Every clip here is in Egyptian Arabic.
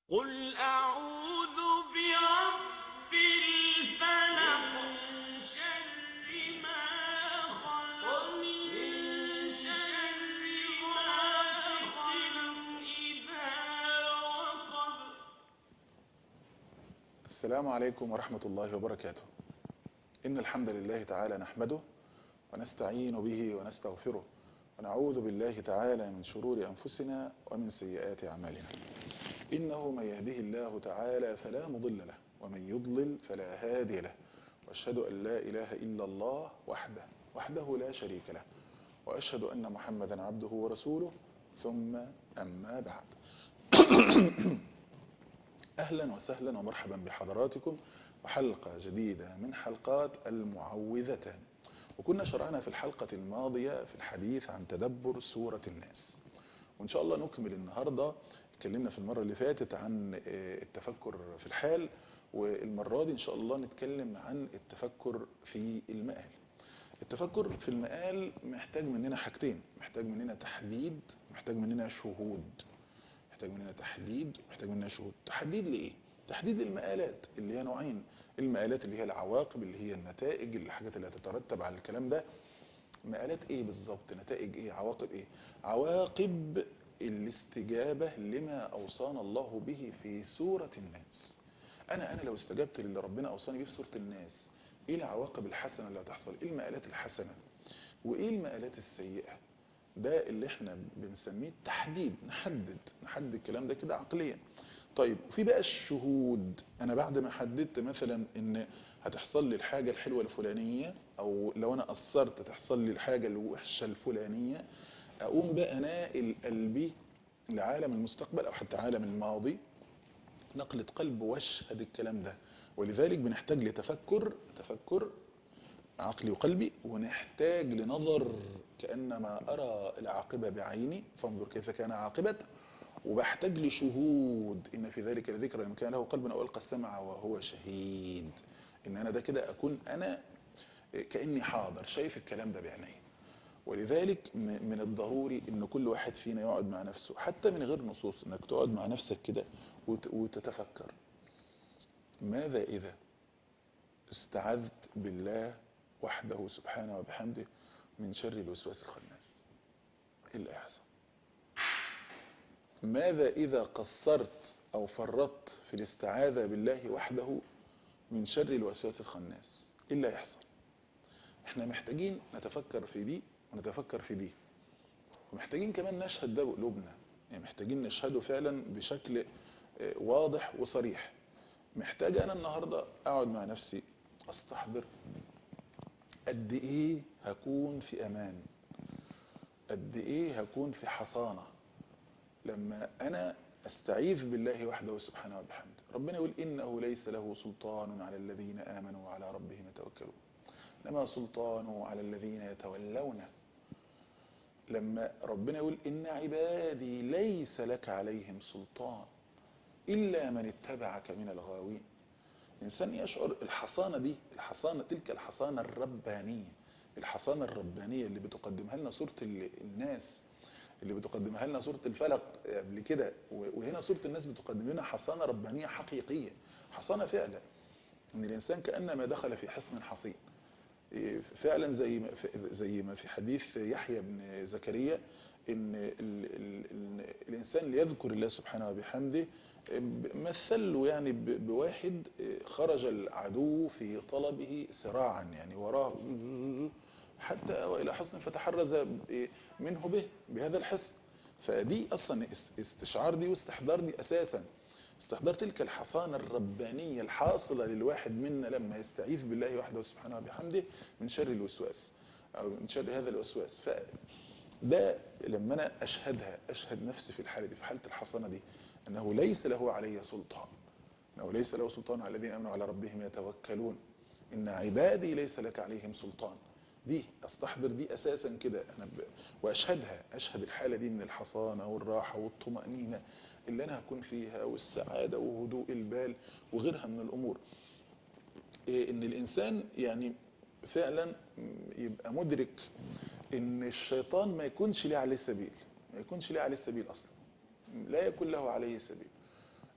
قل أعوذ برب الفلق من شر ما خلق من شر غاسق إذا وقب السلام عليكم ورحمة الله وبركاته إن الحمد لله تعالى نحمده ونستعين به ونستغفره ونعوذ بالله تعالى من شرور أنفسنا ومن سيئات أعمالنا إنه من يهده الله تعالى فلا مضل له ومن يضلل فلا هادي له وأشهد أن لا إله إلا الله وحده وحده لا شريك له وأشهد أن محمدا عبده ورسوله ثم أما بعد أهلا وسهلا ومرحبا بحضراتكم وحلقة جديدة من حلقات المعوذتان وكنا شرعنا في الحلقة الماضية في الحديث عن تدبر سورة الناس وإن شاء الله نكمل النهاردة اتكلمنا في المرة اللي فاتت عن آه، التفكر في الحال والمرة دي إن شاء الله نتكلم عن التفكر في المآل التفكر في المآل محتاج مننا حاجتين محتاج مننا تحديد محتاج مننا شهود محتاج مننا تحديد محتاج مننا شهود تحديد لإيه؟ تحديد المآلات اللي هي نوعين المآلات اللي هي العواقب اللي هي النتائج الحاجات اللي هتترتب على الكلام ده مآلات ايه بالظبط نتائج ايه عواقب ايه عواقب الاستجابة لما أوصانا الله به في سورة الناس أنا أنا لو استجبت للي ربنا أوصاني به في سورة الناس إيه العواقب الحسنة اللي هتحصل إيه المآلات الحسنة وإيه المآلات السيئة ده اللي احنا بنسميه تحديد نحدد نحدد الكلام ده كده عقليا طيب وفي بقى الشهود انا بعد ما حددت مثلا ان هتحصل لي الحاجة الحلوة الفلانية او لو انا قصرت تحصل لي الحاجة الوحشة الفلانية اقوم بقى ناقل قلبي لعالم المستقبل او حتى عالم الماضي نقلة قلب واشهد الكلام ده ولذلك بنحتاج لتفكر تفكر عقلي وقلبي ونحتاج لنظر كأنما أرى العاقبة بعيني فانظر كيف كان عاقبة وبحتاج لشهود إن في ذلك لذكرى لمن كان له قلب أو ألقى السمع وهو شهيد إن أنا ده كده أكون أنا كأني حاضر شايف الكلام ده بعيني ولذلك م- من الضروري ان كل واحد فينا يقعد مع نفسه حتى من غير نصوص انك تقعد مع نفسك كده وت- وتتفكر ماذا اذا استعذت بالله وحده سبحانه وبحمده من شر الوسواس الخناس ايه اللي هيحصل ماذا اذا قصرت او فرطت في الاستعاذة بالله وحده من شر الوسواس الخناس ايه اللي هيحصل احنا محتاجين نتفكر في دي ونتفكر في دي ومحتاجين كمان نشهد ده بقلوبنا يعني محتاجين نشهده فعلا بشكل آه، واضح وصريح محتاج انا النهاردة اقعد مع نفسي استحضر قد ايه هكون في امان قد ايه هكون في حصانة لما انا استعيذ بالله وحده سبحانه وبحمده ربنا يقول انه ليس له سلطان على الذين امنوا وعلى ربهم يتوكلون انما سلطانه على الذين يتولونه لما ربنا يقول ان عبادي ليس لك عليهم سلطان الا من اتبعك من الغاوين الانسان يشعر الحصانه دي الحصانه تلك الحصانه الربانيه الحصانه الربانيه اللي بتقدمها لنا سوره ال- الناس اللي بتقدمها لنا سوره الفلق قبل كده و- وهنا سوره الناس بتقدم لنا حصانه ربانيه حقيقيه حصانه فعلا ان الانسان كانما دخل في حصن حصين فعلا زي ما زي ما في حديث يحيى بن زكريا ان ال ال ال الانسان ليذكر الله سبحانه وبحمده مثل له يعني ب- بواحد خرج العدو في طلبه سراعا يعني وراه حتى أوى الى حصن فتحرز ب- منه به بهذا الحصن فدي اصلا است- استشعار دي واستحضار دي اساسا استحضار تلك الحصانة الربانية الحاصلة للواحد منا لما يستعيذ بالله وحده سبحانه وبحمده من شر الوسواس أو من شر هذا الوسواس فده لما أنا أشهدها أشهد نفسي في الحالة دي في حالة الحصانة دي أنه ليس له علي سلطان أنه ليس له سلطان على الذين أمنوا على ربهم يتوكلون إن عبادي ليس لك عليهم سلطان دي استحضر دي اساسا كده انا ب... واشهدها اشهد الحاله دي من الحصانه والراحه والطمانينه اللي انا هكون فيها والسعاده وهدوء البال وغيرها من الامور إيه ان الانسان يعني فعلا يبقى مدرك ان الشيطان ما يكونش ليه عليه سبيل ما يكونش ليه عليه سبيل اصلا لا يكون له عليه سبيل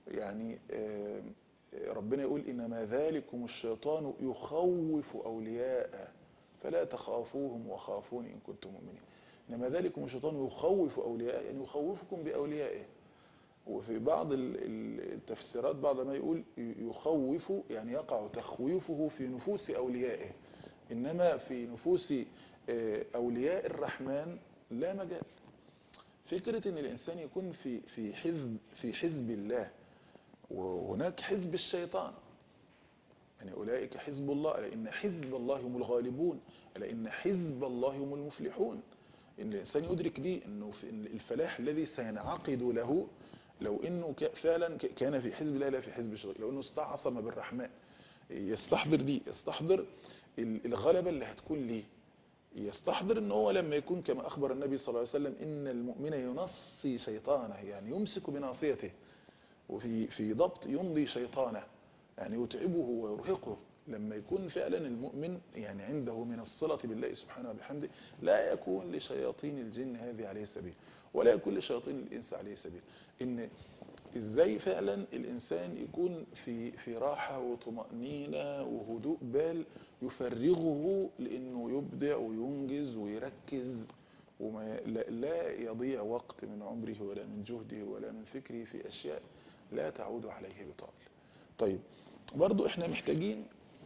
يعني آه، ربنا يقول إنما ذلكم الشيطان يخوف أولياءه فلا تخافوهم وخافون إن كنتم مؤمنين إنما ذلكم الشيطان يخوف أولياءه يعني يخوفكم بأوليائه وفي بعض ال- ال- التفسيرات بعض ما يقول يخوف يعني يقع تخويفه في نفوس أوليائه إنما في نفوس آه، أولياء الرحمن لا مجال فكرة ان الانسان يكون في في حزب في حزب الله وهناك حزب الشيطان يعني اولئك حزب الله لان حزب الله هم الغالبون لان حزب الله هم المفلحون ان الانسان يدرك دي انه في إن الفلاح الذي سينعقد له لو انه ك- فعلا ك- كان في حزب الله لا في حزب الشيطان لو انه استعصم بالرحمن يستحضر دي يستحضر ال- الغلبة اللي هتكون ليه يستحضر ان هو لما يكون كما اخبر النبي صلى الله عليه وسلم ان المؤمن ينصي شيطانه يعني يمسك بناصيته وفي في ضبط يمضي شيطانه يعني يتعبه ويرهقه لما يكون فعلا المؤمن يعني عنده من الصلة بالله سبحانه وبحمده لا يكون لشياطين الجن هذه عليه سبيل ولا يكون لشياطين الإنس عليه سبيل إن إزاي فعلا الإنسان يكون في في راحة وطمأنينة وهدوء بال يفرغه لأنه يبدع وينجز ويركز وما لا, لا يضيع وقت من عمره ولا من جهده ولا من فكره في أشياء لا تعود عليه بطال طيب برضو احنا محتاجين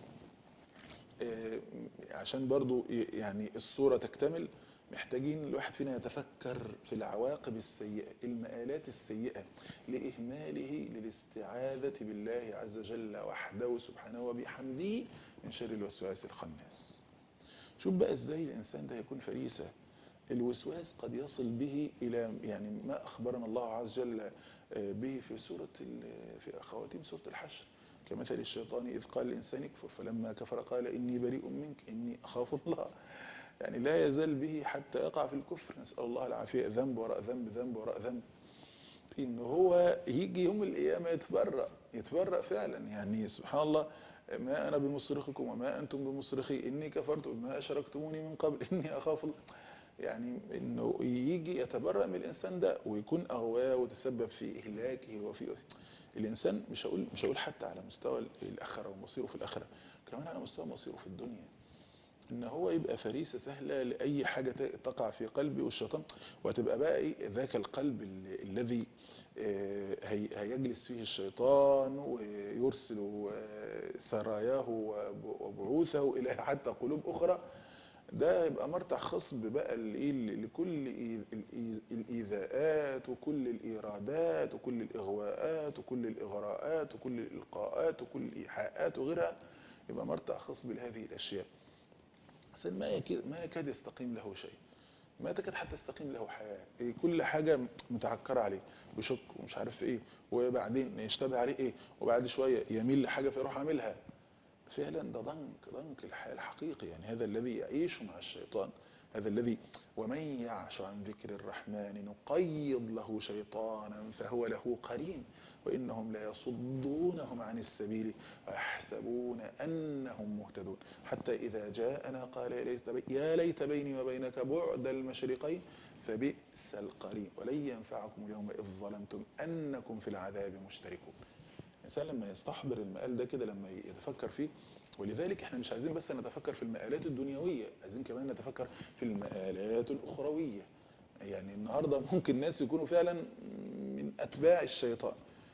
آه، عشان برضو يعني الصورة تكتمل محتاجين الواحد فينا يتفكر في العواقب السيئة المآلات السيئة لإهماله للاستعاذة بالله عز وجل وحده سبحانه وبحمده من شر الوسواس الخناس شوف بقى ازاي الإنسان ده يكون فريسة الوسواس قد يصل به إلى يعني ما أخبرنا الله عز وجل آه، به في سورة ال- في خواتيم سورة الحشر كمثل الشيطان إذ قال الإنسان اكفر فلما كفر قال إني بريء منك إني أخاف الله يعني لا يزال به حتى يقع في الكفر نسأل الله العافية ذنب وراء ذنب ذنب وراء ذنب إن هو يجي يوم القيامة يتبرأ يتبرأ فعلا يعني سبحان الله ما أنا بمصرخكم وما أنتم بمصرخي إني كفرت بما أشركتموني من قبل إني أخاف الله يعني إنه يجي يتبرأ من الإنسان ده ويكون أغواه وتسبب في إهلاكه وفي الإنسان مش هقول مش هقول حتى على مستوى الآخرة ومصيره في الآخرة كمان على مستوى مصيره في الدنيا ان هو يبقى فريسة سهلة لأي حاجة ت- تقع في قلبي والشيطان وهتبقى بقى ايه ذاك القلب ال- الذي آه، هي- هيجلس فيه الشيطان ويرسل آه، سراياه وب- وبعوثه إلى حتى قلوب أخرى ده يبقى مرتع خصب بقى لإيه؟ لكل إي- الإي- الإيذاءات وكل الإيرادات وكل الإغواءات وكل الإغراءات وكل الإلقاءات وكل الإيحاءات وغيرها يبقى مرتع خصب لهذه الأشياء إنسان ما يكاد ما يكاد يستقيم له شيء ما تكاد حتى تستقيم له حياة إيه كل حاجة متعكرة عليه بشك ومش عارف ايه وبعدين يشتبه عليه ايه وبعد شوية يميل لحاجة فيروح عاملها فعلا ده ضنك ضنك الحياة الحقيقي يعني هذا الذي يعيش مع الشيطان هذا الذي ومن يعش عن ذكر الرحمن نقيض له شيطانا فهو له قرين وإنهم ليصدونهم عن السبيل ويحسبون أنهم مهتدون حتى إذا جاءنا قال يا ليت بي- يا ليت بيني وبينك بعد المشرقين فبئس القرين ولن ينفعكم اليوم إذ ظلمتم أنكم في العذاب مشتركون الإنسان لما يستحضر المقال ده كده لما يتفكر فيه ولذلك احنا مش عايزين بس نتفكر في المقالات الدنيوية عايزين كمان نتفكر في المقالات الأخروية يعني النهاردة ممكن ناس يكونوا فعلا من أتباع الشيطان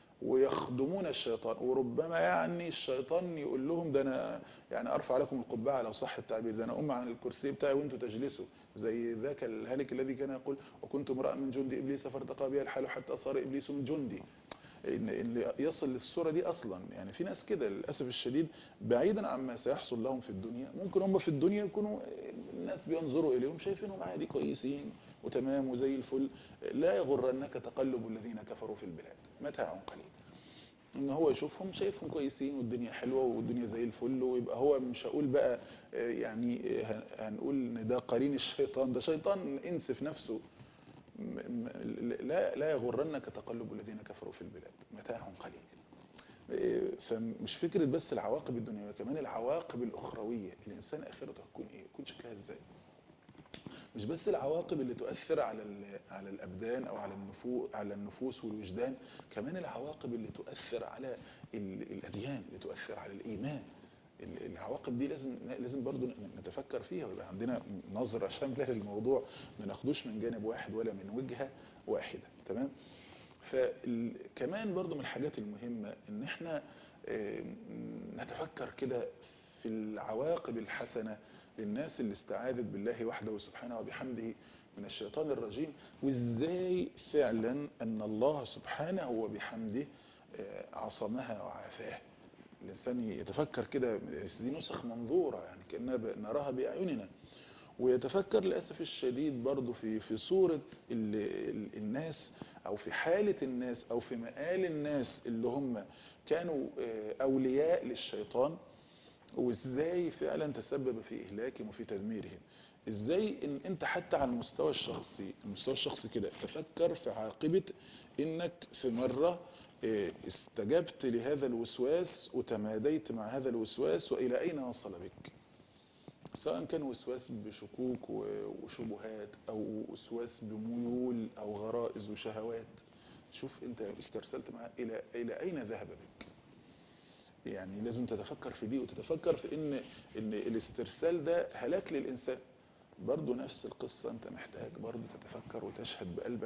ويخدمون الشيطان وربما يعني الشيطان يقول لهم ده انا يعني ارفع لكم القبعه لو صح التعبير ده انا اقوم عن الكرسي بتاعي وانتوا تجلسوا زي ذاك الهالك الذي كان يقول وكنت امرا من جند ابليس فارتقى بي الحال حتى صار ابليس من جندي ان اللي يصل للصوره دي اصلا يعني في ناس كده للاسف الشديد بعيدا عما سيحصل لهم في الدنيا ممكن هم في الدنيا يكونوا الناس بينظروا اليهم شايفينهم عادي كويسين وتمام وزي الفل لا يغرنك تقلب الذين كفروا في البلاد متاع قليل ان هو يشوفهم شايفهم كويسين والدنيا حلوه والدنيا زي الفل ويبقى هو مش هقول بقى آه، يعني آه، هن- هنقول ان ده قرين الشيطان ده شيطان انس في نفسه م- م- لا لا يغرنك تقلب الذين كفروا في البلاد متاع قليل آه، فمش فكره بس العواقب الدنيويه كمان العواقب الاخرويه الانسان اخرته هتكون ايه؟ هتكون شكلها ازاي؟ مش بس العواقب اللي تؤثر على ال- على الابدان او على النفوس على النفوس والوجدان كمان العواقب اللي تؤثر على ال- الاديان اللي تؤثر على الايمان ال- العواقب دي لازم لازم برضو نتفكر فيها ويبقى عندنا نظره شامله للموضوع ما ناخدوش من جانب واحد ولا من وجهه واحده تمام فكمان برضو من الحاجات المهمه ان احنا آه، نتفكر كده في العواقب الحسنه للناس اللي استعاذت بالله وحده سبحانه وبحمده من الشيطان الرجيم وازاي فعلا ان الله سبحانه وبحمده آه، عصمها وعافاها الإنسان يتفكر كده دي نسخ منظورة يعني كأنها ب- نراها بأعيننا ويتفكر للأسف الشديد برضو في في صورة ال ال الناس أو في حالة الناس أو في مآل الناس اللي هم كانوا آه، أولياء للشيطان وإزاي فعلا تسبب في إهلاكهم وفي تدميرهم إزاي إن أنت حتى على المستوى الشخصي المستوى الشخصي كده تفكر في عاقبة إنك في مرة آه، استجبت لهذا الوسواس وتماديت مع هذا الوسواس وإلى أين وصل بك سواء كان وسواس بشكوك و- وشبهات أو وسواس بميول أو غرائز وشهوات شوف أنت استرسلت معاه إلى إلى أين ذهب بك يعني لازم تتفكر في دي وتتفكر في ان ان الاسترسال ده هلاك للانسان برضو نفس القصة انت محتاج برضو تتفكر وتشهد بقلبك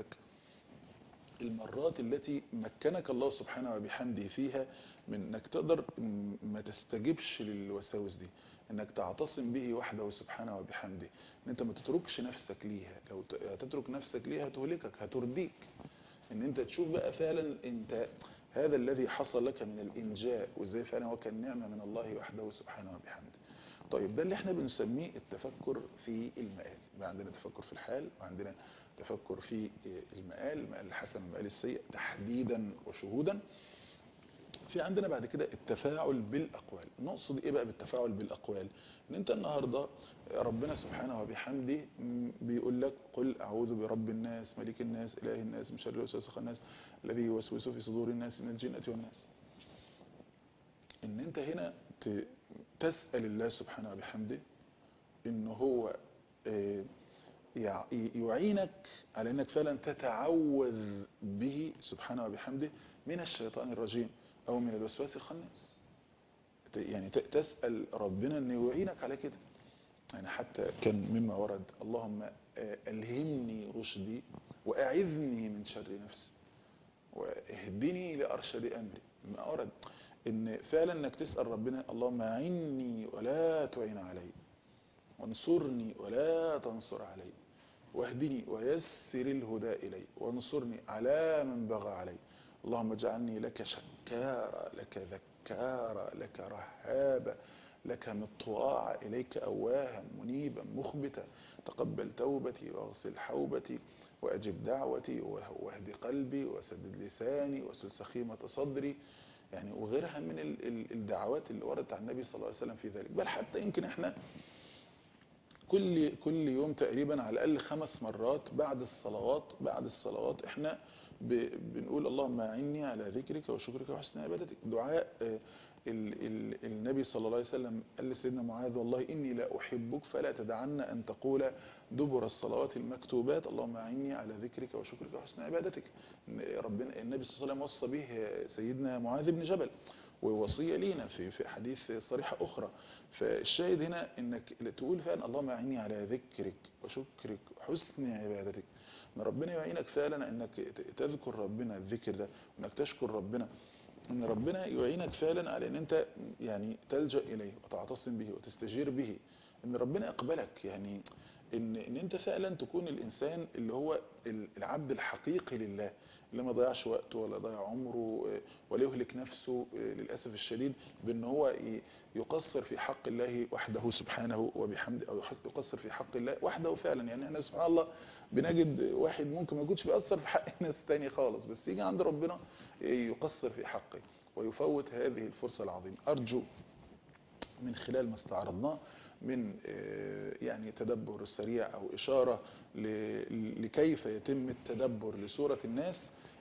المرات التي مكنك الله سبحانه وبحمده فيها من انك تقدر م- ما تستجبش للوساوس دي انك تعتصم به وحده سبحانه وبحمده ان انت ما تتركش نفسك ليها لو ت- تترك نفسك ليها هتهلكك هترديك ان انت تشوف بقى فعلا انت هذا الذي حصل لك من الانجاء وازاي فعلا هو كان نعمه من الله وحده سبحانه وبحمده طيب ده اللي احنا بنسميه التفكر في المآل يبقى عندنا تفكر في الحال وعندنا تفكر في المآل المآل الحسن والمآل السيء تحديدا وشهودا في عندنا بعد كده التفاعل بالأقوال نقصد ايه بقى بالتفاعل بالأقوال ان انت النهاردة ربنا سبحانه وبحمده م- بيقول لك قل أعوذ برب الناس ملك الناس إله الناس من شر الوسواس الخناس الذي يوسوس في صدور الناس من الجنة والناس ان انت هنا ت- تسأل الله سبحانه وبحمده ان هو آه، يع- يعينك على انك فعلا تتعوذ به سبحانه وبحمده من الشيطان الرجيم او من الوسواس الخناس ت- يعني ت- تسأل ربنا انه يعينك على كده يعني حتى كان مما ورد اللهم آه، ألهمني رشدي وأعذني من شر نفسي واهدني لأرشد أمري ما ورد ان فعلا انك تسأل ربنا اللهم أعني ولا تعين علي وانصرني ولا تنصر علي واهدني ويسر الهدى إلي وانصرني على من بغى علي اللهم اجعلني لك شكارا لك ذكارا لك رهابا لك مطواعا إليك أواها منيبا مخبتا تقبل توبتي واغسل حوبتي وأجب دعوتي وه- واهد قلبي وسدد لساني واسل سخيمة صدري يعني وغيرها من ال- ال- الدعوات اللي وردت عن النبي صلى الله عليه وسلم في ذلك بل حتى يمكن احنا كل كل يوم تقريبا على الاقل خمس مرات بعد الصلوات بعد الصلوات احنا ب- بنقول اللهم اعني على ذكرك وشكرك وحسن عبادتك دعاء آه، ال ال النبي صلى الله عليه وسلم قال لسيدنا معاذ والله اني لا احبك فلا تدعن ان تقول دبر الصلوات المكتوبات اللهم اعني على ذكرك وشكرك وحسن عبادتك إن ربنا النبي صلى الله عليه وسلم وصى به سيدنا معاذ بن جبل ووصيه لينا في في حديث صريحه اخرى فالشاهد هنا انك تقول فعلا اللهم اعني على ذكرك وشكرك وحسن عبادتك ان ربنا يعينك فعلا انك ت- تذكر ربنا الذكر ده وانك تشكر ربنا ان ربنا يعينك فعلا على ان انت يعني تلجأ اليه وتعتصم به وتستجير به ان ربنا يقبلك يعني ان ان انت فعلا تكون الانسان اللي هو ال- العبد الحقيقي لله اللي ما ضيعش وقته ولا ضيع عمره آه، ولا يهلك نفسه آه، للاسف الشديد بان هو ي- يقصر في حق الله وحده سبحانه وبحمده او يحس- يقصر في حق الله وحده فعلا يعني احنا سبحان الله بنجد واحد ممكن ما يكونش بيأثر في حق ناس تاني خالص بس يجي عند ربنا يقصر في حقه ويفوت هذه الفرصة العظيمة أرجو من خلال ما استعرضناه من آه، يعني تدبر سريع أو إشارة ل- لكيف يتم التدبر لسورة الناس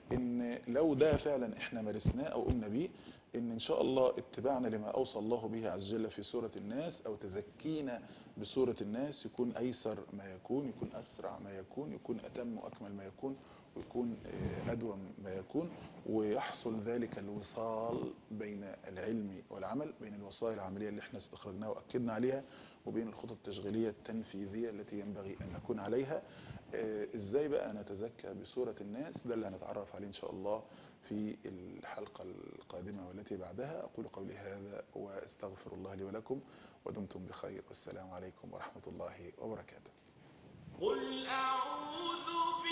ان لو ده فعلا احنا مارسناه او قمنا بيه ان ان شاء الله اتباعنا لما اوصى الله به عز وجل في سورة الناس او تزكينا بسورة الناس يكون ايسر ما يكون يكون اسرع ما يكون يكون اتم واكمل ما يكون ويكون آه، ادوم ما يكون ويحصل ذلك الوصال بين العلم والعمل بين الوصايا العملية اللي احنا استخرجناها واكدنا عليها وبين الخطط التشغيلية التنفيذية التي ينبغي ان نكون عليها آه، ازاي بقى نتزكى بسورة الناس ده اللي هنتعرف عليه ان شاء الله في الحلقة القادمة والتي بعدها أقول قولي هذا وأستغفر الله لي ولكم ودمتم بخير والسلام عليكم ورحمة الله وبركاته قل أعوذ